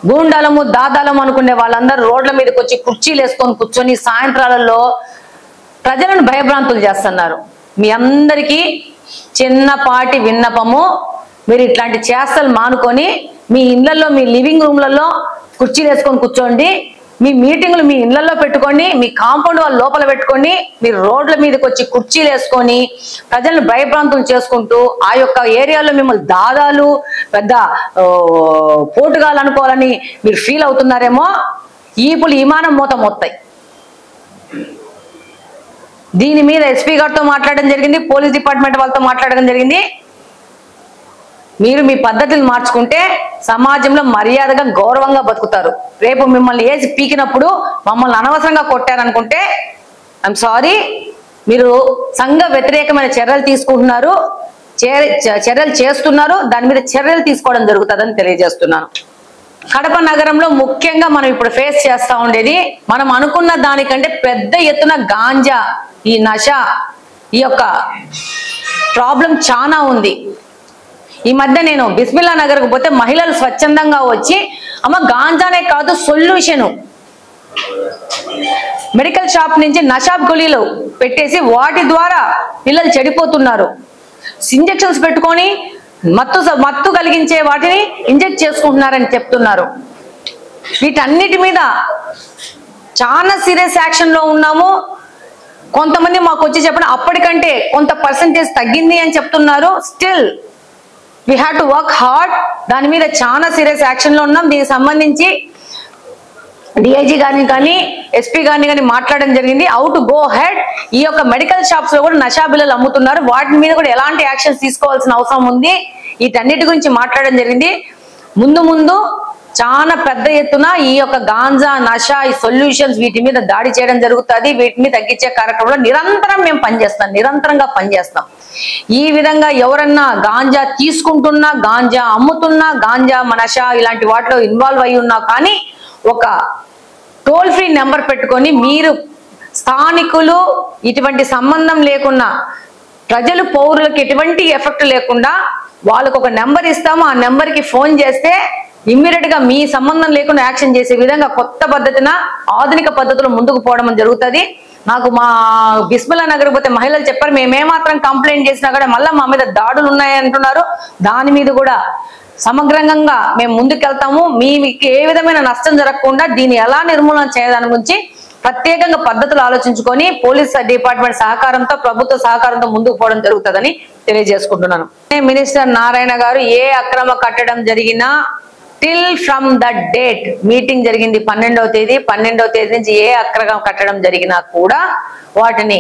గూండాలము దాదాలము అనుకునే వాళ్ళందరూ రోడ్ల మీదకి వచ్చి కుర్చీలు వేసుకొని కూర్చొని సాయంత్రాలలో ప్రజలను భయభ్రాంతులు చేస్తున్నారు మీ అందరికీ చిన్నపాటి విన్నపము మీరు ఇట్లాంటి చేష్టలు మానుకొని మీ ఇళ్లలో మీ లివింగ్ రూమ్లలో కుర్చీలు వేసుకొని కూర్చోండి మీ మీటింగ్లు మీ ఇళ్లలో పెట్టుకోండి మీ కాంపౌండ్ వాళ్ళ లోపల పెట్టుకోండి మీరు రోడ్ల మీదకి వచ్చి కుర్చీలు వేసుకొని ప్రజలను భయభ్రాంతులు చేసుకుంటూ ఆ యొక్క ఏరియాలో మిమ్మల్ని దాదాలు పెద్ద ఓ, పోటుగాలు అనుకోవాలని మీరు ఫీల్ అవుతున్నారేమో ఈపులు విమానం మూత మొత్తాయి దీని మీద ఎస్పీ గారితో మాట్లాడడం జరిగింది పోలీస్ డిపార్ట్మెంట్ వాళ్ళతో మాట్లాడడం జరిగింది మీరు మీ పద్ధతులు మార్చుకుంటే సమాజంలో మర్యాదగా గౌరవంగా బతుకుతారు రేపు మిమ్మల్ని వేసి పీకినప్పుడు మమ్మల్ని అనవసరంగా కొట్టారనుకుంటే ఐఎమ్ సారీ మీరు సంఘ వ్యతిరేకమైన చర్యలు తీసుకుంటున్నారు చే- చ- చర్యలు చేస్తున్నారు దాని మీద చర్యలు తీసుకోవడం జరుగుతుందని తెలియజేస్తున్నాను కడప నగరంలో ముఖ్యంగా మనం ఇప్పుడు ఫేస్ చేస్తా ఉండేది మనం అనుకున్న దానికంటే పెద్ద ఎత్తున గాంజా ఈ నష ఈ యొక్క ప్రాబ్లం చాలా ఉంది ఈ మధ్య నేను బిస్మిల్లా నగర్కు పోతే మహిళలు స్వచ్ఛందంగా వచ్చి అమ్మ గాంజానే కాదు సొల్యూషను మెడికల్ షాప్ నుంచి నషాబ్ గొలీలు పెట్టేసి వాటి ద్వారా పిల్లలు చెడిపోతున్నారు ఇంజెక్షన్స్ పెట్టుకొని మత్తు మత్తు కలిగించే వాటిని ఇంజెక్ట్ చేసుకుంటున్నారని చెప్తున్నారు వీటన్నిటి మీద చాలా సీరియస్ యాక్షన్ లో ఉన్నాము కొంతమంది మాకు వచ్చి చెప్పడం అప్పటికంటే కొంత పర్సంటేజ్ తగ్గింది అని చెప్తున్నారు still we have to work hard దాని మీద చాలా సీరియస్ యాక్షన్ లో ఉన్నాం దీనికి సంబంధించి డిఐజీ గారిని కానీ ఎస్పీ గారిని కానీ మాట్లాడడం జరిగింది హౌ టు గో హెడ్ ఈ యొక్క మెడికల్ షాప్స్ లో కూడా నషా బిల్లలు అమ్ముతున్నారు వాటి మీద కూడా ఎలాంటి యాక్షన్స్ తీసుకోవాల్సిన అవసరం ఉంది వీటన్నిటి గురించి మాట్లాడడం జరిగింది ముందు ముందు చాలా పెద్ద ఎత్తున ఈ యొక్క గాంజా నషా ఈ సొల్యూషన్స్ వీటి మీద దాడి చేయడం జరుగుతుంది వీటిని తగ్గించే కార్యక్రమంలో నిరంతరం మేము పనిచేస్తాం నిరంతరంగా పనిచేస్తాం ఈ విధంగా ఎవరన్నా గాంజా తీసుకుంటున్నా గాంజా అమ్ముతున్నా గాంజా నషా ఇలాంటి వాటిలో ఇన్వాల్వ్ అయి ఉన్నా కానీ ఒక టోల్ ఫ్రీ నెంబర్ పెట్టుకొని మీరు స్థానికులు ఇటువంటి సంబంధం లేకున్నా ప్రజలు పౌరులకు ఎటువంటి ఎఫెక్ట్ లేకుండా వాళ్ళకు ఒక నెంబర్ ఇస్తాము ఆ నెంబర్ కి ఫోన్ చేస్తే ఇమ్మీడియట్ గా మీ సంబంధం లేకుండా యాక్షన్ చేసే విధంగా కొత్త పద్ధతిన ఆధునిక పద్ధతిలో ముందుకు పోవడం జరుగుతుంది నాకు మా బిస్మిల్లా నగర్ పోతే మహిళలు చెప్పారు మేమేమాత్రం కంప్లైంట్ చేసినా కూడా మళ్ళీ మా మీద దాడులు ఉన్నాయి అంటున్నారు దాని మీద కూడా సమగ్రంగా మేము ముందుకెళ్తాము మీకు ఏ విధమైన నష్టం జరగకుండా దీన్ని ఎలా నిర్మూలన చేయదాని గురించి ప్రత్యేకంగా పద్ధతులు ఆలోచించుకొని పోలీస్ డిపార్ట్మెంట్ సహకారంతో ప్రభుత్వ సహకారంతో ముందుకు పోవడం జరుగుతుందని తెలియజేసుకుంటున్నాను మినిస్టర్ నారాయణ గారు ఏ అక్రమ కట్టడం జరిగినా till from the date meeting జరిగింది పన్నెండవ తేదీ పన్నెండవ తేదీ నుంచి ఏ అక్రమ కట్టడం జరిగినా కూడా వాటిని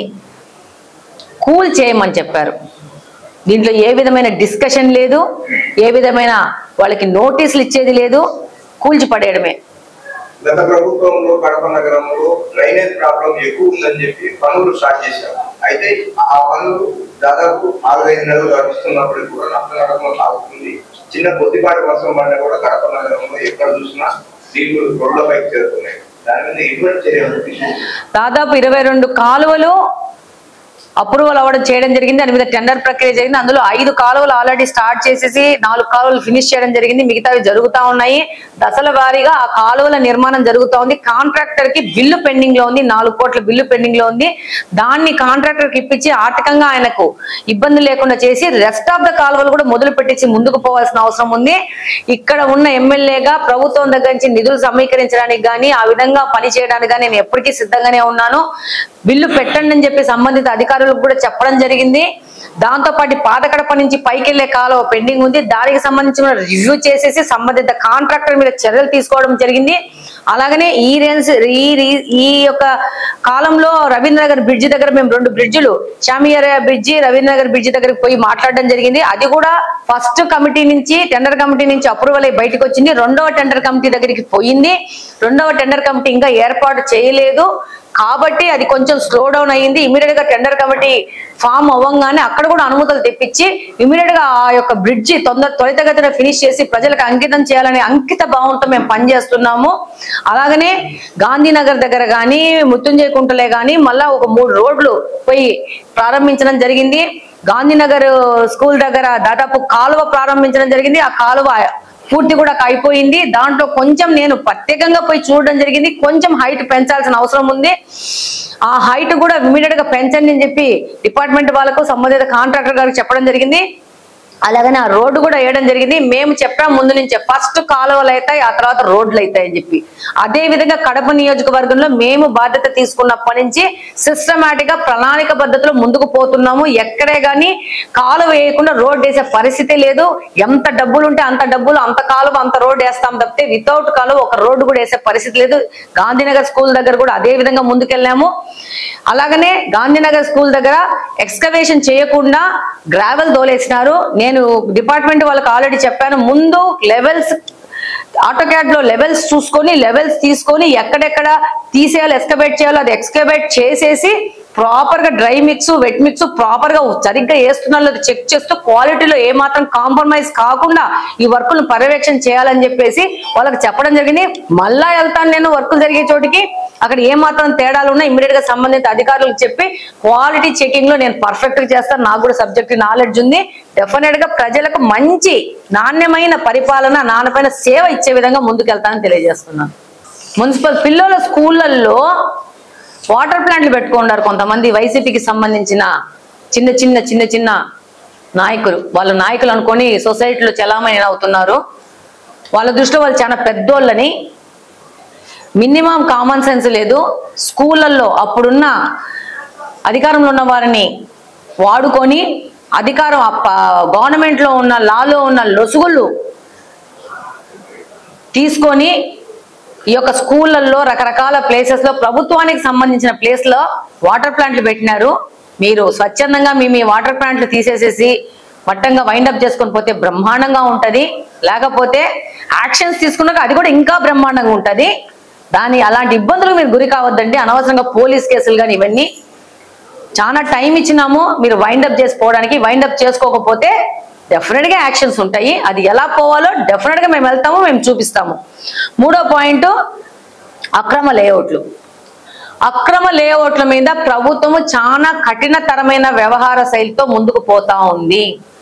కూల్ చేయమని చెప్పారు దీంట్లో ఏ విధమైన డిస్కషన్ లేదు ఏ విధమైన వాళ్ళకి నోటీసులు ఇచ్చేది లేదు కూల్చి పడేయడమే గత ప్రభుత్వంలో కడప నగరంలో డ్రైనేజ్ ప్రాబ్లం ఎక్కువ ఉందని చెప్పి పనులు స్టార్ట్ చేశారు అయితే ఆ పనులు దాదాపు నాలుగైదు నెలలు గడుస్తున్నప్పటికీ కూడా నష్టనగరంలో సాగుతుంది చిన్న కొద్దిపాటి వర్షం పడినా కూడా కడప నగరంలో ఎక్కడ చూసినా నీళ్లు రోడ్లపైకి చేరుతున్నాయి దాని మీద ఎటువంటి చర్యలు తీసుకుంటున్నారు? దాదాపు ఇరవై రెండు కాలువలు అప్రూవల్ అవ్వడం చేయడం జరిగింది దాని మీద టెండర్ ప్రక్రియ జరిగింది అందులో ఐదు కాలువలు ఆల్రెడీ స్టార్ట్ చేసేసి నాలుగు కాలువలు ఫినిష్ చేయడం జరిగింది మిగతావి జరుగుతా ఉన్నాయి దశల వారీగా ఆ కాలువల నిర్మాణం జరుగుతా ఉంది కాంట్రాక్టర్ కి బిల్లు పెండింగ్ లో ఉంది నాలుగు కోట్ల బిల్లు పెండింగ్ లో ఉంది దాన్ని కాంట్రాక్టర్ కి ఇప్పించి ఆర్థికంగా ఆయనకు ఇబ్బంది లేకుండా చేసి రెస్ట్ ఆఫ్ ద కాలువలు కూడా మొదలు పెట్టించి ముందుకు పోవాల్సిన అవసరం ఉంది ఇక్కడ ఉన్న ఎమ్మెల్యేగా ప్రభుత్వం దగ్గర నుంచి నిధులు సమీకరించడానికి గానీ ఆ విధంగా పని చేయడానికి గానీ నేను ఎప్పటికీ సిద్ధంగానే ఉన్నాను బిల్లు పెట్టండి అని చెప్పి సంబంధిత అధికారులకు కూడా చెప్పడం జరిగింది దాంతో పాటు పాత కడప నుంచి పైకి వెళ్లే కాలువ పెండింగ్ ఉంది దానికి సంబంధించిన రివ్యూ చేసేసి సంబంధిత కాంట్రాక్టర్ మీద చర్యలు తీసుకోవడం జరిగింది అలాగనే ఈ రేంజ్ ఈ రీ- ఈ యొక్క కాలంలో రవీంద్ర నగర్ బ్రిడ్జి దగ్గర మేము రెండు బ్రిడ్జిలు షామియారియా బ్రిడ్జి రవీంద్ర నగర్ బ్రిడ్జి దగ్గరికి పోయి మాట్లాడడం జరిగింది అది కూడా ఫస్ట్ కమిటీ నుంచి టెండర్ కమిటీ నుంచి అప్రూవల్ అయి బయటకు వచ్చింది రెండవ టెండర్ కమిటీ దగ్గరికి పోయింది రెండవ టెండర్ కమిటీ ఇంకా ఏర్పాటు చేయలేదు కాబట్టి అది కొంచెం స్లో డౌన్ అయ్యింది ఇమీడియట్ గా టెండర్ కమిటీ ఫామ్ అవ్వంగానే అక్కడ కూడా అనుమతులు తెప్పించి ఇమీడియట్ గా ఆ యొక్క బ్రిడ్జి తొందర త్వరితగతిన ఫినిష్ చేసి ప్రజలకు అంకితం చేయాలనే అంకిత భావంతో మేము పనిచేస్తున్నాము అలాగనే గాంధీనగర్ దగ్గర కానీ ముత్తుంజయ కుంటలే కానీ మళ్ళా ఒక మూడు రోడ్లు పోయి ప్రారంభించడం జరిగింది గాంధీనగర్ స్కూల్ దగ్గర దాదాపు కాలువ ప్రారంభించడం జరిగింది ఆ కాలువ పూర్తి కూడా అయిపోయింది దాంట్లో కొంచెం నేను ప్రత్యేకంగా పోయి చూడడం జరిగింది కొంచెం హైట్ పెంచాల్సిన అవసరం ఉంది ఆ హైట్ కూడా ఇమీడియట్ గా పెంచండి అని చెప్పి డిపార్ట్మెంట్ వాళ్ళకు సంబంధిత కాంట్రాక్టర్ గారికి చెప్పడం జరిగింది అలాగనే ఆ రోడ్డు కూడా వేయడం జరిగింది మేము చెప్పాం ముందు నుంచే ఫస్ట్ కాలువలు అవుతాయి ఆ తర్వాత రోడ్లు అవుతాయి అని చెప్పి అదే విధంగా కడప నియోజకవర్గంలో మేము బాధ్యత తీసుకున్నప్పటి నుంచి సిస్టమేటిక్ గా ప్రణాళిక పద్ధతిలో ముందుకు పోతున్నాము ఎక్కడే గానీ కాలువ వేయకుండా రోడ్ వేసే పరిస్థితి లేదు ఎంత డబ్బులు ఉంటే అంత డబ్బులు అంత కాలువ అంత రోడ్ వేస్తాం తప్పితే వితౌట్ కాలువ ఒక రోడ్డు కూడా వేసే పరిస్థితి లేదు గాంధీనగర్ స్కూల్ దగ్గర కూడా అదే విధంగా ముందుకెళ్ళాము అలాగనే గాంధీనగర్ స్కూల్ దగ్గర ఎక్స్కవేషన్ చేయకుండా గ్రావెల్ దోలేసినారు నేను డిపార్ట్మెంట్ వాళ్ళకి ఆల్రెడీ చెప్పాను ముందు లెవెల్స్ ఆటోక్యాడ్ లో లెవెల్స్ చూసుకొని లెవెల్స్ తీసుకొని ఎక్కడెక్కడ తీసేయాలి ఎక్స్కవేట్ చేయాలో అది ఎక్స్కవేట్ చేసేసి ప్రాపర్ గా dry mix wet mix proper గా సరిగ్గా వేస్తున్నా చెక్ చేస్తూ క్వాలిటీలో ఏ మాత్రం కాంప్రమైజ్ కాకుండా ఈ వర్కులు పర్యవేక్షణ చేయాలని చెప్పేసి వాళ్ళకి చెప్పడం జరిగింది మళ్ళా వెళ్తాను నేను వర్కులు జరిగే చోటికి అక్కడ ఏ మాత్రం తేడాలు ఉన్నా ఇమీడియట్ గా సంబంధిత అధికారులకు చెప్పి క్వాలిటీ చెకింగ్ లో నేను పర్ఫెక్ట్ గా చేస్తాను నాకు కూడా సబ్జెక్ట్ నాలెడ్జ్ ఉంది డెఫినెట్ గా ప్రజలకు మంచి నాణ్యమైన పరిపాలన నాణ్యమైన సేవ ఇచ్చే విధంగా ముందుకెళ్తానని తెలియజేస్తున్నాను మున్సిపల్ పిల్లల స్కూళ్ళల్లో వాటర్ ప్లాంట్లు పెట్టుకున్నారు కొంతమంది వైసీపీకి సంబంధించిన చిన్న చిన్న చిన్న చిన్న నాయకులు వాళ్ళ నాయకులు అనుకొని సొసైటీలో చలామణి అవుతున్నారు వాళ్ళ దృష్టిలో వాళ్ళు చాలా పెద్దోళ్ళని మినిమం కామన్ సెన్స్ లేదు స్కూళ్ళల్లో అప్పుడున్న అధికారంలో ఉన్న వారిని వాడుకొని అధికారం గవర్నమెంట్ లో ఉన్న లాలో ఉన్న లొసుగులు తీసుకొని ఈ యొక్క స్కూళ్ళల్లో రకరకాల ప్లేసెస్ లో ప్రభుత్వానికి సంబంధించిన ప్లేస్ లో వాటర్ ప్లాంట్లు పెట్టినారు మీరు స్వచ్ఛందంగా మీ మీ వాటర్ ప్లాంట్లు తీసేసేసి మట్టంగా వైండప్ చేసుకొని పోతే బ్రహ్మాండంగా ఉంటది లేకపోతే యాక్షన్స్ తీసుకున్నాక అది కూడా ఇంకా బ్రహ్మాండంగా ఉంటది దాని అలాంటి ఇబ్బందులకు మీరు గురి కావద్దండి అనవసరంగా పోలీస్ కేసులు కానీ ఇవన్నీ చాలా టైం ఇచ్చినాము మీరు వైండప్ చేసుకోవడానికి వైండప్ చేసుకోకపోతే డెఫినెట్ గా యాక్షన్స్ ఉంటాయి అది ఎలా పోవాలో డెఫినెట్ గా మేము వెళ్తాము మేము చూపిస్తాము మూడో పాయింట్ అక్రమ లేఅవుట్లు అక్రమ లేఅవుట్ల మీద ప్రభుత్వము చాలా కఠినతరమైన వ్యవహార శైలితో ముందుకు పోతా ఉంది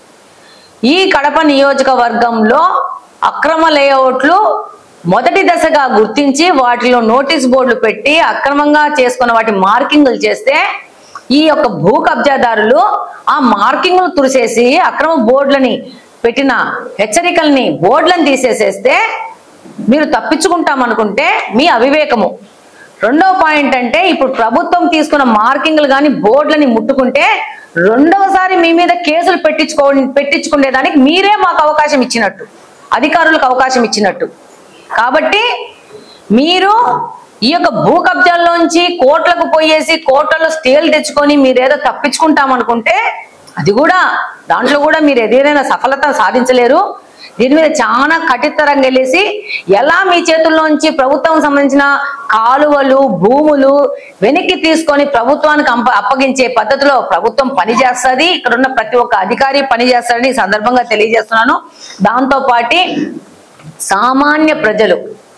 ఈ కడప నియోజకవర్గంలో అక్రమ లేఅవుట్లు మొదటి దశగా గుర్తించి వాటిలో నోటీస్ బోర్డులు పెట్టి అక్రమంగా చేసుకున్న వాటి మార్కింగ్లు చేస్తే ఈ యొక్క భూ కబ్జాదారులు ఆ మార్కింగ్లు తుడిసేసి అక్రమ బోర్డులని పెట్టిన హెచ్చరికల్ని బోర్డులను తీసేసేస్తే మీరు తప్పించుకుంటాం అనుకుంటే మీ అవివేకము రెండో పాయింట్ అంటే ఇప్పుడు ప్రభుత్వం తీసుకున్న మార్కింగ్లు కానీ బోర్డులని ముట్టుకుంటే రెండవసారి మీ మీద కేసులు పెట్టించుకో పెట్టించుకునేదానికి మీరే మాకు అవకాశం ఇచ్చినట్టు అధికారులకు అవకాశం ఇచ్చినట్టు కాబట్టి మీరు ఈ యొక్క భూ కబ్జాల్లోంచి కోట్లకు పోయేసి కోట్లలో స్టేలు తెచ్చుకొని మీరేదో తప్పించుకుంటాం అనుకుంటే అది కూడా దాంట్లో కూడా మీరు ఏదైనా సఫలత సాధించలేరు దీని మీద చాలా కఠితరంగా వెళ్ళేసి ఎలా మీ చేతుల్లోంచి ప్రభుత్వం సంబంధించిన కాలువలు భూములు వెనక్కి తీసుకొని ప్రభుత్వానికి అంప- అప్పగించే పద్ధతిలో ప్రభుత్వం పనిచేస్తుంది ఇక్కడ ఉన్న ప్రతి ఒక్క అధికారి పనిచేస్తారని ఈ సందర్భంగా తెలియజేస్తున్నాను దాంతో పాటి సామాన్య ప్రజలు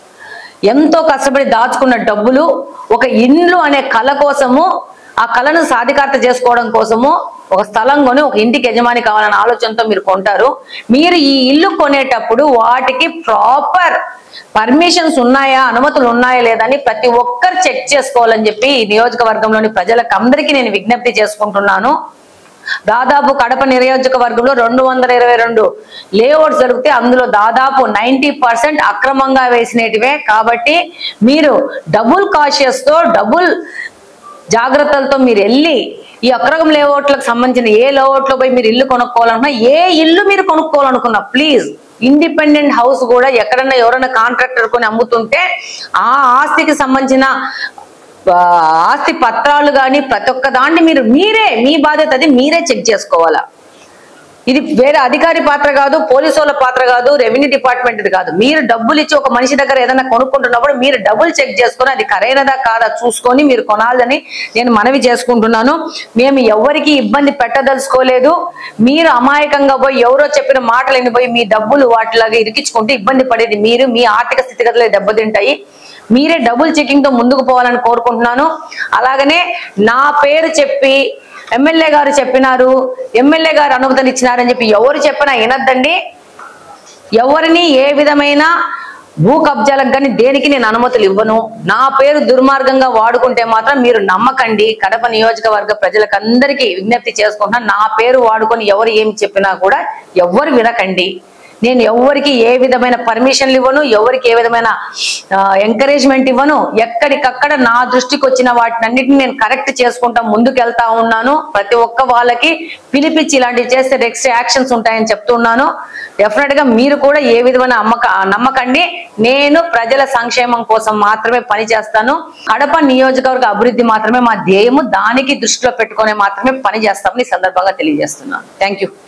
ఎంతో కష్టపడి దాచుకున్న డబ్బులు ఒక ఇండ్లు అనే కళ కోసము ఆ కళను సాధికారత చేసుకోవడం కోసము ఒక స్థలం కొని ఒక ఇంటికి యజమాని కావాలనే ఆలోచనతో మీరు కొంటారు మీరు ఈ ఇల్లు కొనేటప్పుడు వాటికి ప్రాపర్ పర్మిషన్స్ ఉన్నాయా అనుమతులు ఉన్నాయా లేదని ప్రతి ఒక్కరు చెక్ చేసుకోవాలని చెప్పి ఈ నియోజకవర్గంలోని ప్రజలకు అందరికీ నేను విజ్ఞప్తి చేసుకుంటున్నాను దాదాపు కడప నియోజకవర్గంలో రెండు వందల ఇరవై రెండు లేఅవుట్స్ జరిగితే అందులో దాదాపు నైన్టీ పర్సెంట్ అక్రమంగా వేసినటివే కాబట్టి మీరు డబుల్ కాషియస్ తో డబుల్ జాగ్రత్తలతో మీరు వెళ్ళి ఈ అక్రమం లేఅవుట్లకు సంబంధించిన ఏ లేఅవుట్ లో పోయి మీరు ఇల్లు కొనుక్కోవాలనుకున్నా ఏ ఇల్లు మీరు కొనుక్కోవాలనుకున్నా ప్లీజ్ ఇండిపెండెంట్ హౌస్ కూడా ఎక్కడన్నా ఎవరైనా కాంట్రాక్టర్ కొని అమ్ముతుంటే ఆ ఆస్తికి సంబంధించిన ఆ, ఆస్తి పత్రాలు కానీ ప్రతి ఒక్క దాన్ని మీరు మీరే మీ బాధ్యత అది మీరే చెక్ చేసుకోవాలా ఇది వేరే అధికారి పాత్ర కాదు పోలీసు వాళ్ళ పాత్ర కాదు రెవెన్యూ డిపార్ట్మెంట్ కాదు మీరు డబ్బులు ఇచ్చి ఒక మనిషి దగ్గర ఏదైనా కొనుక్కుంటున్నప్పుడు మీరు డబ్బులు చెక్ చేసుకొని అది కరైనదా కాదా చూసుకొని మీరు కొనాలని నేను మనవి చేసుకుంటున్నాను మేము ఎవరికి ఇబ్బంది పెట్టదలుచుకోలేదు మీరు అమాయకంగా పోయి ఎవరో చెప్పిన మాటలు వినిపోయి మీ డబ్బులు వాటిలాగా ఇరికించుకుంటే ఇబ్బంది పడేది మీరు మీ ఆర్థిక స్థితిగతులు దెబ్బతింటాయి మీరే డబుల్ చెకింగ్ తో ముందుకు పోవాలని కోరుకుంటున్నాను అలాగనే నా పేరు చెప్పి ఎమ్మెల్యే గారు చెప్పినారు ఎమ్మెల్యే గారు అనుమతిని ఇచ్చినారని చెప్పి ఎవరు చెప్పినా వినద్దండి ఎవరిని ఏ విధమైన భూ కబ్జాలకు కానీ దేనికి నేను అనుమతులు ఇవ్వను నా పేరు దుర్మార్గంగా వాడుకుంటే మాత్రం మీరు నమ్మకండి కడప నియోజకవర్గ ప్రజలకు అందరికీ విజ్ఞప్తి చేసుకుంటున్నా నా పేరు వాడుకొని ఎవరు ఏం చెప్పినా కూడా ఎవరు వినకండి నేను ఎవరికి ఏ విధమైన పర్మిషన్లు ఇవ్వను ఎవరికి ఏ విధమైన ఎంకరేజ్మెంట్ ఇవ్వను ఎక్కడికక్కడ నా దృష్టికి వచ్చిన వాటినన్నిటిని నేను కరెక్ట్ చేసుకుంటా ముందుకు వెళ్తా ఉన్నాను ప్రతి ఒక్క వాళ్ళకి పిలిపించి ఇలాంటివి చేస్తే నెక్స్ట్ యాక్షన్స్ ఉంటాయని చెప్తున్నాను డెఫినెట్ గా మీరు కూడా ఏ విధమైన అమ్మక నమ్మకండి నేను ప్రజల సంక్షేమం కోసం మాత్రమే పనిచేస్తాను కడప నియోజకవర్గ అభివృద్ధి మాత్రమే మా ధ్యేయము దానికి దృష్టిలో పెట్టుకొని మాత్రమే పని చేస్తామని ఈ సందర్భంగా తెలియజేస్తున్నాను థ్యాంక్ యూ